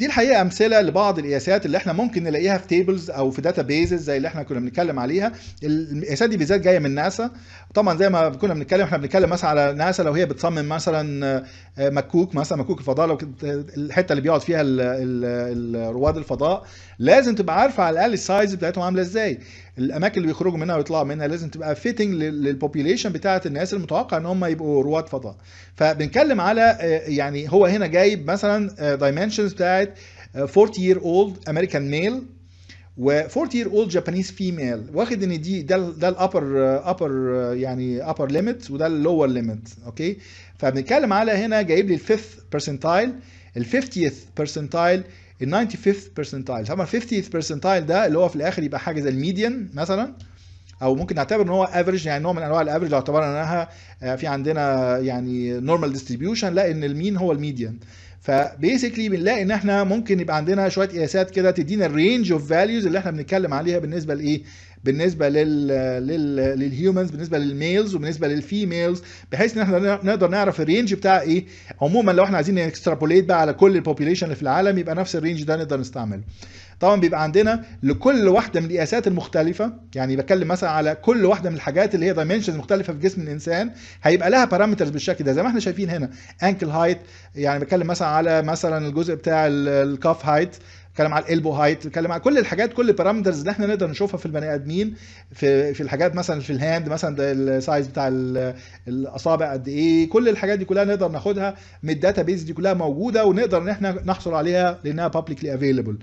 دي الحقيقه امثله لبعض القياسات اللي احنا ممكن نلاقيها في تيبلز او في داتا بيزز زي اللي احنا كنا بنتكلم عليها القياسات دي بالذات جايه من ناسا طبعا زي ما كنا بنتكلم احنا بنتكلم مثلا على ناسا لو هي بتصمم مثلا مكوك مثلا مكوك الفضاء لو الحته اللي بيقعد فيها ال ال رواد الفضاء لازم تبقى عارفه على الاقل السايز بتاعتهم عامله ازاي الاماكن اللي بيخرجوا منها ويطلعوا منها لازم تبقى فيتنج للبوبيليشن بتاعه الناس المتوقع ان هم يبقوا رواد فضاء فبنتكلم على يعني هو هنا جايب مثلا دايمنشنز بتاعه 40 year old American male و 40 year old Japanese female واخد ان دي ده ده الابر ابر يعني ابر ليميت وده اللور ليميت اوكي فبنتكلم على هنا جايب لي الفيفث برسنتايل ال 50th برسنتايل ال 95th برسنتايل طبعا 50th برسنتايل ده اللي هو في الاخر يبقى حاجه زي الميديان مثلا او ممكن نعتبر ان هو افريج يعني نوع من انواع الافريج لو اعتبرنا انها في عندنا يعني نورمال ديستريبيوشن لا ان المين هو الميديان فبيسكلي بنلاقي ان احنا ممكن يبقى عندنا شويه قياسات كده تدينا الرينج اوف فاليوز اللي احنا بنتكلم عليها بالنسبه لايه بالنسبه لل لل للهيومنز بالنسبه للميلز وبالنسبه للفيميلز بحيث ان احنا نقدر نعرف الرينج بتاع ايه عموما لو احنا عايزين نكسترابوليت بقى على كل البوبيليشن اللي في العالم يبقى نفس الرينج ده نقدر نستعمله طبعا بيبقى عندنا لكل واحده من القياسات المختلفه يعني بتكلم مثلا على كل واحده من الحاجات اللي هي دايمنشنز مختلفه في جسم الانسان هيبقى لها بارامترز بالشكل ده زي ما احنا شايفين هنا انكل هايت يعني بتكلم مثلا على مثلا الجزء بتاع الكاف هايت بتكلم على الالبو هايت بتكلم على كل الحاجات كل البارامترز اللي احنا نقدر نشوفها في البني ادمين في في الحاجات مثلا في الهاند مثلا ده السايز بتاع الاصابع قد ايه كل الحاجات دي كلها نقدر ناخدها من الداتا بيز دي كلها موجوده ونقدر ان احنا نحصل عليها لانها بابليكلي افيلبل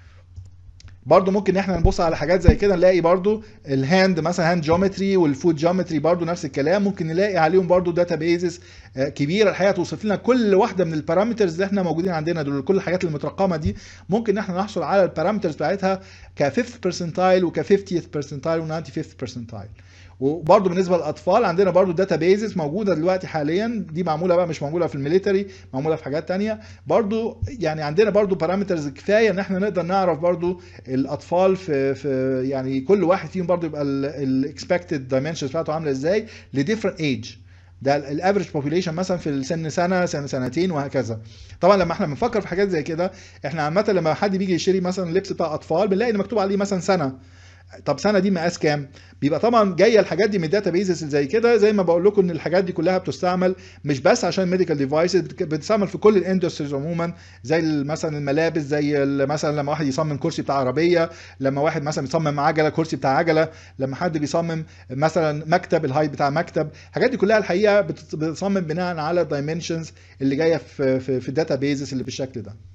برضو ممكن احنا نبص على حاجات زي كده نلاقي برضو الهاند مثلا هاند جيومتري والفود جيومتري برضو نفس الكلام ممكن نلاقي عليهم برضو داتا بيزز كبيره الحقيقه توصف لنا كل واحده من البارامترز اللي احنا موجودين عندنا دول كل الحاجات المترقمه دي ممكن احنا نحصل على البارامترز بتاعتها ك 5th برسنتايل وك 50th برسنتايل و 95th برسنتايل وبرده بالنسبه للاطفال عندنا برده داتا بيزز موجوده دلوقتي حاليا دي معموله بقى مش معموله في الميليتري معموله في حاجات تانية برده يعني عندنا برده بارامترز كفايه ان احنا نقدر نعرف برده الاطفال في في يعني كل واحد فيهم برده يبقى الاكسبكتد دايمنشنز بتاعته عامله ازاي لديفرنت ايج ده الافريج بوبيليشن مثلا في السن سنه سنه سنتين وهكذا طبعا لما احنا بنفكر في حاجات زي كده احنا عامه لما حد بيجي يشتري مثلا لبس بتاع اطفال بنلاقي ان مكتوب عليه مثلا سنه طب سنه دي مقاس كام بيبقى طبعا جايه الحاجات دي من الداتا بيزز زي كده زي ما بقول لكم ان الحاجات دي كلها بتستعمل مش بس عشان ميديكال ديفايسز بتستعمل في كل الاندستريز عموما زي مثلا الملابس زي مثلا لما واحد يصمم كرسي بتاع عربيه لما واحد مثلا يصمم عجله كرسي بتاع عجله لما حد بيصمم مثلا مكتب الهايت بتاع مكتب الحاجات دي كلها الحقيقه بتصمم بناء على الدايمنشنز اللي جايه في في, في الداتا بيزز اللي بالشكل ده